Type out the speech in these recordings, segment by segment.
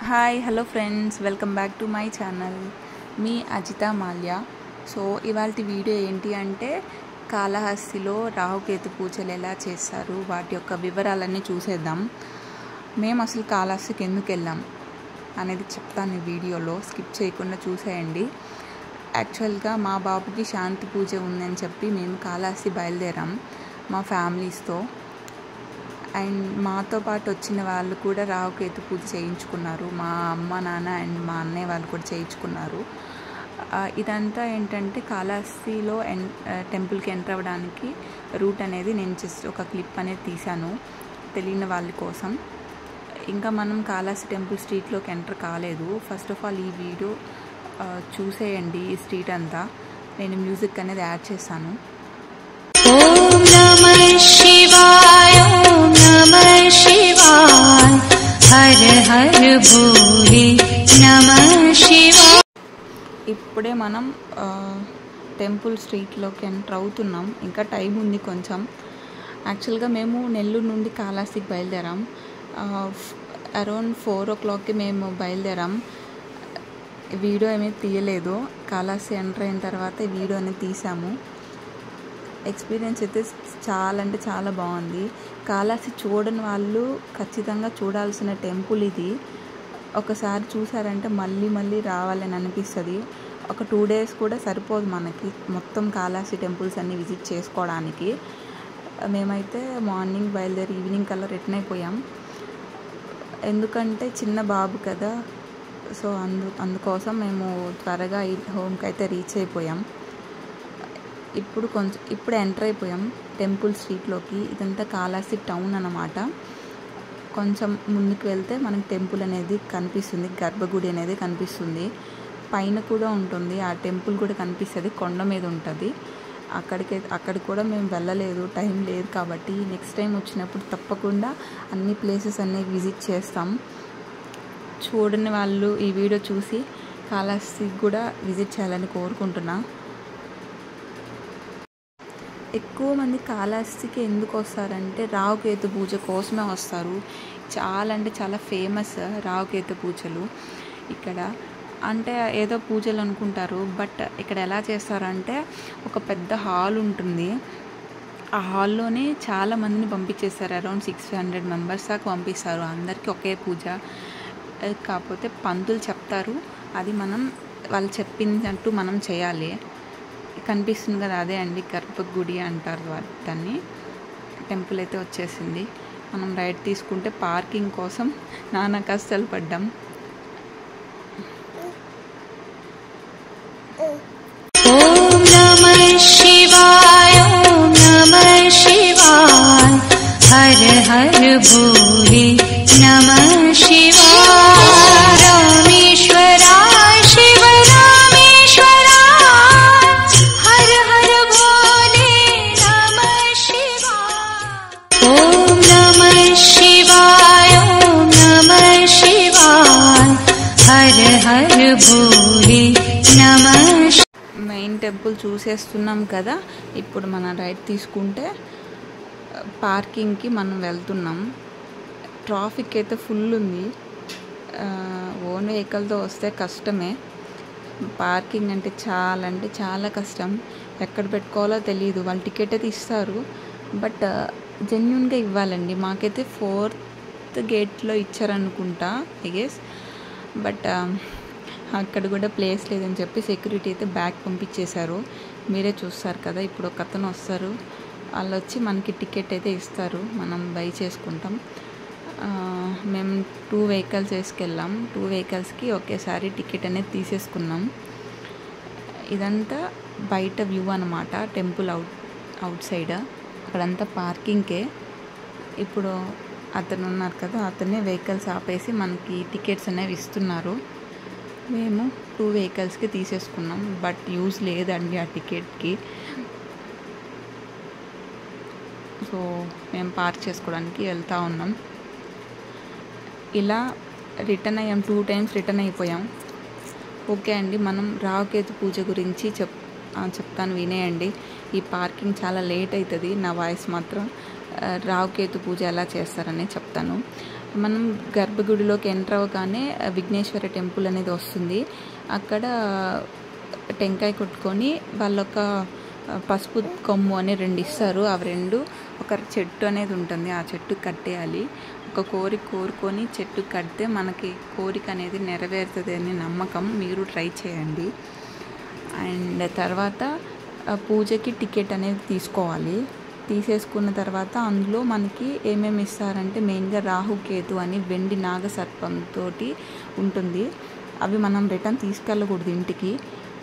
hi hello friends welcome back to my channel మీ Ajitha Malya so ఇవాళ video ఏంటి అంటే కాళహస్తిలో రాహుకేతు పూజలు ఎలా చేస్తారు వాటి యొక్క వివరాలన్నీ చూసేద్దాం మేము అసలు కాళహస్తికి ఎందుకు వెళ్ళాం అనేది చెప్తాను ఈ వీడియోలో స్కిప్ చేయకుండా చూసేయండి యాక్చువల్గా మా బాబుకి శాంతి పూజ ఉందని చెప్పి మేము కాళహస్తి బయలుదేరాం మా ఫ్యామిలీస్తో అండ్ మాతో పాటు వచ్చిన వాళ్ళు కూడా రావుకేతు పూజ చేయించుకున్నారు మా అమ్మ నాన్న అండ్ మా అన్నయ్య వాళ్ళు కూడా చేయించుకున్నారు ఆ, ఇదంతా ఏంటంటే కాళహస్తిలో ఎన్ టెంపుల్కి ఎంటర్ అవ్వడానికి రూట్ అనేది నేను జస్ట్ ఒక క్లిప్ అనేది తీశాను తెలియని వాళ్ళ కోసం ఇంకా మనం కాళహస్తి టెంపుల్ స్ట్రీట్లోకి ఎంటర్ కాలేదు ఫస్ట్ ఆఫ్ ఆల్ ఈ వీడియో ఆ, చూసేయండి ఈ స్ట్రీట్ అంతా నేను మ్యూజిక్ అనేది యాడ్ చేశాను ॐ नमः शिवाय ॐ नमः शिवाय हर हर भोले नमः शिवाय ఇప్పుడే మనం ఆ, టెంపుల్ స్ట్రీట్లోకి ఎంటర్ అవుతున్నాం ఇంకా టైం ఉంది కొంచెం యాక్చువల్గా మేము నెల్లూరు నుండి కాళహస్తికి బయలుదేరాం అరౌండ్ ఫోర్ ఓ క్లాక్కి మేము బయలుదేరాం వీడియో ఏమీ తీయలేదు కాళహస్తి ఎంటర్ అయిన తర్వాత ఈ వీడియో అనేది తీసాము ఎక్స్పీరియన్స్ అయితే చాలా అంటే చాలా బాగుంది కాళహస్తి చూడని వాళ్ళు ఖచ్చితంగా చూడాల్సిన టెంపుల్ ఇది ఒకసారి చూసారంటే మళ్ళీ మళ్ళీ రావాలని అనిపిస్తుంది ఒక టూ డేస్ కూడా సరిపోదు మనకి మొత్తం కాళహస్తి టెంపుల్స్ అన్ని విజిట్ చేసుకోవడానికి మేమైతే మార్నింగ్ బయలుదేరి ఈవినింగ్ కల్లా రిటర్న్ అయిపోయాం ఎందుకంటే చిన్న బాబు కదా సో అందు అందుకోసం మేము త్వరగా ఈ హోమ్కి అయితే రీచ్ అయిపోయాం ఇప్పుడు కొంచెం ఇప్పుడు ఎంటర్ అయిపోయాం టెంపుల్ స్ట్రీట్లోకి ఇదంతా కాళహస్తి టౌన్ అన్నమాట కొంచెం ముందుకు వెళ్తే మనకి టెంపుల్ అనేది కనిపిస్తుంది గర్భగుడి అనేది కనిపిస్తుంది పైన కూడా ఉంటుంది ఆ టెంపుల్ కూడా కనిపిస్తుంది కొండ మీద ఉంటుంది అక్కడికి అక్కడికి కూడా మేము వెళ్ళలేదు టైం లేదు కాబట్టి నెక్స్ట్ టైం వచ్చినప్పుడు తప్పకుండా అన్ని ప్లేసెస్ అన్నీ విజిట్ చేస్తాం చూడని వాళ్ళు ఈ వీడియో చూసి కాళహస్తికి కూడా విజిట్ చేయాలని కోరుకుంటున్నా ఎక్కువ మంది కాళహస్తికి ఎందుకు వస్తారంటే రావుకేతు పూజ కోసమే వస్తారు చాలా అంటే చాలా ఫేమస్ రావుకేతు పూజలు ఇక్కడ అంటే ఏదో పూజలు అనుకుంటారు బట్ ఇక్కడ ఎలా చేస్తారంటే ఒక పెద్ద హాల్ ఉంటుంది ఆ హాల్లోనే చాలా మందిని పంపించేస్తారు అరౌండ్ సిక్స్ హండ్రెడ్ మెంబర్స్ దాకా పంపిస్తారు అందరికీ ఒకే పూజ ఏ, కాకపోతే పంతులు చెప్తారు అది మనం వాళ్ళు చెప్పిందంటూ మనం చేయాలి కనిపిస్తుంది కదా అదే అండి గర్భగుడి అంటారు వా- దాన్ని టెంపుల్ అయితే వచ్చేసింది మనం రైట్ తీసుకుంటే పార్కింగ్ కోసం నానా కష్టాలు పడ్డాం ॐ नमः शिवाय ॐ नमः शिवाय हर हर भोले नमः शिवाय रामेश्वराय शिव रामेश्वराय हर हर भोले नमः शिवाय ॐ नमः शिवाय ॐ नमः शिवाय हर हर भोले नमः शिवाय మెయిన్ టెంపుల్ చూసేస్తున్నాం కదా ఇప్పుడు మనం రైట్ తీసుకుంటే పార్కింగ్కి మనం వెళ్తున్నాం ట్రాఫిక్ అయితే ఫుల్ ఉంది ఓన్ వెహికల్తో వస్తే కష్టమే పార్కింగ్ అంటే చాలా అంటే చాలా కష్టం ఎక్కడ పెట్టుకోవాలో తెలియదు వాళ్ళు టికెట్ అయితే ఇస్తారు బట్ జెన్యున్గా ఇవ్వాలండి మాకైతే ఫోర్త్ గేట్లో ఇచ్చారనుకుంటా ఐ గెస్ బట్ అక్కడ కూడా ప్లేస్ లేదని చెప్పి సెక్యూరిటీ అయితే బ్యాక్ పంపించేశారు మీరే చూస్తారు కదా ఇప్పుడు ఒక అతను వస్తారు వాళ్ళు వచ్చి మనకి టికెట్ అయితే ఇస్తారు మనం బై చేసుకుంటాం ఆ, మేము టూ వెహికల్స్ వేసుకెళ్ళాం టూ వెహికల్స్కి ఒకేసారి టికెట్ అనేది తీసేసుకున్నాం ఇదంతా బయట వ్యూ అనమాట టెంపుల్ అవుట్ అవుట్ సైడ్ అక్కడంతా పార్కింగ్కే ఇప్పుడు అతను ఉన్నారు కదా అతనే వెహికల్స్ ఆపేసి మనకి టికెట్స్ అనేవి ఇస్తున్నారు మేము టూ వెహికల్స్కి తీసేసుకున్నాం బట్ యూజ్ లేదండి ఆ టికెట్కి సో మేము పార్క్ చేసుకోవడానికి వెళ్తూ ఉన్నాం ఇలా రిటర్న్ అయ్యాం టూ టైమ్స్ రిటర్న్ అయిపోయాం ఓకే అండి మనం రావుకేతు పూజ గురించి చెప్ ఆ, చెప్తాను వినేయండి ఈ పార్కింగ్ చాలా లేట్ అవుతుంది నా వాయిస్ మాత్రం ఆ, రావుకేతు పూజ ఎలా చేస్తారని చెప్తాను మనం గర్భగుడిలోకి ఎంటర్ అవ్వగానే విఘ్నేశ్వర టెంపుల్ అనేది వస్తుంది అక్కడ టెంకాయ కొట్టుకొని వాళ్ళొక పసుపు కొమ్ము అని రెండు ఇస్తారు అవి రెండు ఒక చెట్టు అనేది ఉంటుంది ఆ చెట్టు కట్టేయాలి ఒక కోరిక కోరుకొని చెట్టు కడితే మనకి కోరిక అనేది నెరవేరుతుంది అనే నమ్మకం మీరు ట్రై చేయండి అండ్ తర్వాత ఆ పూజకి టికెట్ అనేది తీసుకోవాలి తీసేసుకున్న తర్వాత అందులో మనకి ఏమేమి ఇస్తారంటే మెయిన్గా రాహుకేతు అని వెండి నాగసర్పంతో ఉంటుంది అవి మనం రిటర్న్ తీసుకెళ్ళకూడదు ఇంటికి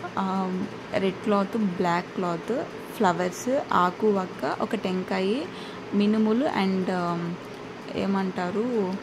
red cloth black cloth flowers ఆకు వక్క ఒక టెంకాయ మినుములు అండ్ ఏమంటారు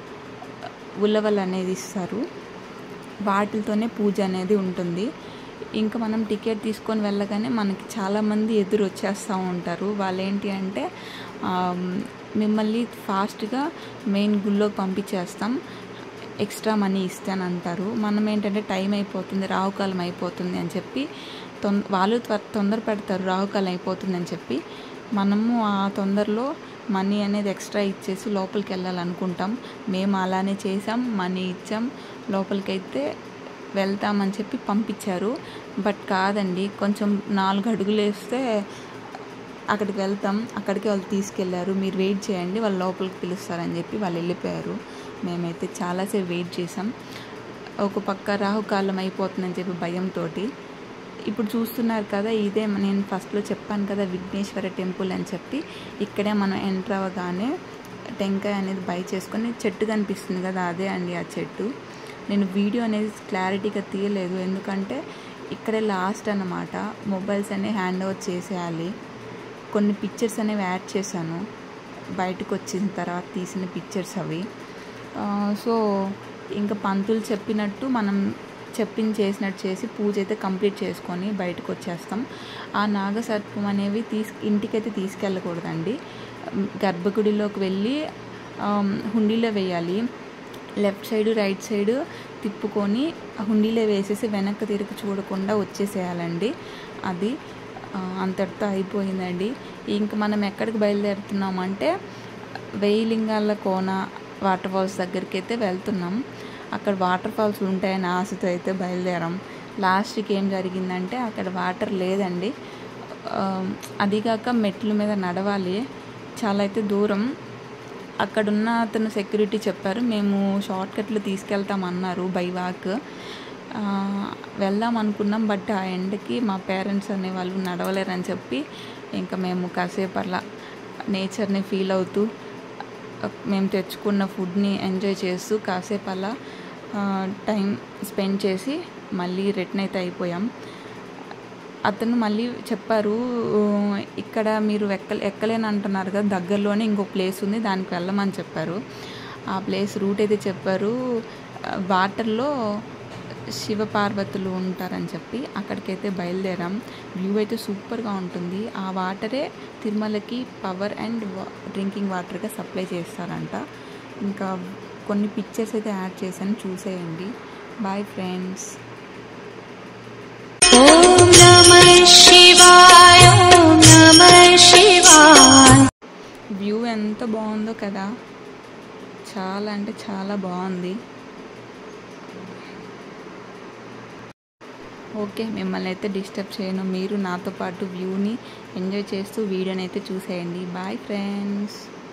ఉలవలు అనేది ఇస్తారు వాటితోనే పూజ అనేది ఉంటుంది ఇంకా మనం టికెట్ తీసుకొని వెళ్ళగానే మనకి చాలామంది ఎదురు వచ్చేస్తూ ఉంటారు వాళ్ళు ఏంటి అంటే మిమ్మల్ని ఫాస్ట్గా మెయిన్ గుళ్ళోకి పంపించేస్తాం ఎక్స్ట్రా మనీ ఇస్తానంటారు మనం ఏంటంటే టైం అయిపోతుంది రాహుకాలం అయిపోతుంది అని చెప్పి తొం వాళ్ళు తొందర పెడతారు రాహుకాలం అయిపోతుంది అని చెప్పి మనము ఆ తొందరలో మనీ అనేది ఎక్స్ట్రా ఇచ్చేసి లోపలికి వెళ్ళాలనుకుంటాం మేము అలానే చేసాం మనీ ఇచ్చాం లోపలికైతే వెళ్తామని చెప్పి పంపించారు బట్ కాదండి కొంచెం నాలుగు అడుగులు వేస్తే అక్కడికి వెళ్తాం అక్కడికి వాళ్ళు తీసుకెళ్లారు మీరు వెయిట్ చేయండి వాళ్ళు లోపలికి పిలుస్తారని చెప్పి వాళ్ళు వెళ్ళిపోయారు మేమైతే చాలాసేపు వెయిట్ చేసాం ఒక పక్క రాహుకాలం అయిపోతుందని చెప్పి భయంతో ఇప్పుడు చూస్తున్నారు కదా ఇదే నేను ఫస్ట్లో చెప్పాను కదా విఘ్నేశ్వర టెంపుల్ అని చెప్పి ఇక్కడే మనం ఎంటర్ అవ్వగానే టెంకాయ అనేది బై చేసుకొని చెట్టు కనిపిస్తుంది కదా అదే అండి ఆ చెట్టు నేను వీడియో అనేది క్లారిటీగా తీయలేదు ఎందుకంటే ఇక్కడే లాస్ట్ అన్నమాట మొబైల్స్ అనేవి హ్యాండ్ ఓవర్ చేసేయాలి కొన్ని పిక్చర్స్ అనేవి యాడ్ చేశాను బయటకు వచ్చిన తర్వాత తీసిన పిక్చర్స్ అవి సో ఇంకా పంతులు చెప్పినట్టు మనం చెప్పింది చేసినట్టు చేసి పూజ అయితే కంప్లీట్ చేసుకొని బయటకు వచ్చేస్తాం ఆ నాగసర్పం అనేవి తీసు ఇంటికైతే తీసుకెళ్ళకూడదండి గర్భగుడిలోకి వెళ్ళి హుండీలో వేయాలి లెఫ్ట్ సైడ్ రైట్ సైడ్ తిప్పుకొని హుండీలో వేసేసి వెనక్కి తిరిగి చూడకుండా వచ్చేసేయాలండి అది అంతటితో అయిపోయిందండి ఇంక మనం ఎక్కడికి బయలుదేరుతున్నామంటే వెయ్యి లింగాల కోన వాటర్ ఫాల్స్ దగ్గరికి అయితే వెళ్తున్నాం అక్కడ వాటర్ ఫాల్స్ ఉంటాయని ఆశతో అయితే బయలుదేరాం లాస్ట్కి ఏం జరిగిందంటే అక్కడ వాటర్ లేదండి అదిగాక మెట్ల మీద నడవాలి చాలా అయితే దూరం అక్కడున్న అతను సెక్యూరిటీ చెప్పారు మేము షార్ట్ కట్లు తీసుకెళ్తామన్నారు బై వాక్ వెళ్దాం అనుకున్నాం బట్ ఆ ఎండకి మా పేరెంట్స్ అనేవాళ్ళు నడవలేరని చెప్పి ఇంకా మేము కాసేపు అలా నేచర్ని ఫీల్ అవుతూ మేము తెచ్చుకున్న ఫుడ్ని ఎంజాయ్ చేస్తూ కాసేపు అలా టైం స్పెండ్ చేసి మళ్ళీ రిటర్న్ అయితే అయిపోయాం అతను మళ్ళీ చెప్పారు ఇక్కడ మీరు ఎక్క ఎక్కలేని అంటున్నారు కదా దగ్గరలోనే ఇంకో ప్లేస్ ఉంది దానికి వెళ్ళమని చెప్పారు ఆ ప్లేస్ రూట్ అయితే చెప్పారు వాటర్లో శివపార్వతులు ఉంటారని చెప్పి అక్కడికైతే బయలుదేరాం వ్యూ అయితే సూపర్గా ఉంటుంది ఆ వాటరే తిరుమలకి పవర్ అండ్ డ్రింకింగ్ వాటర్గా సప్లై చేస్తారంట ఇంకా కొన్ని పిక్చర్స్ అయితే యాడ్ చేశాను చూసేయండి బాయ్ ఫ్రెండ్స్ ॐ नमः शिवाय ॐ नमः शिवाय వ్యూ ఎంత బాగుందో కదా చాలా అంటే చాలా బాగుంది ఓకే మిమ్మల్ని అయితే డిస్టర్బ్ చేయను మీరు నాతో పాటు వ్యూని ఎంజాయ్ చేస్తూ వీడియోని అయితే చూసేయండి బాయ్ ఫ్రెండ్స్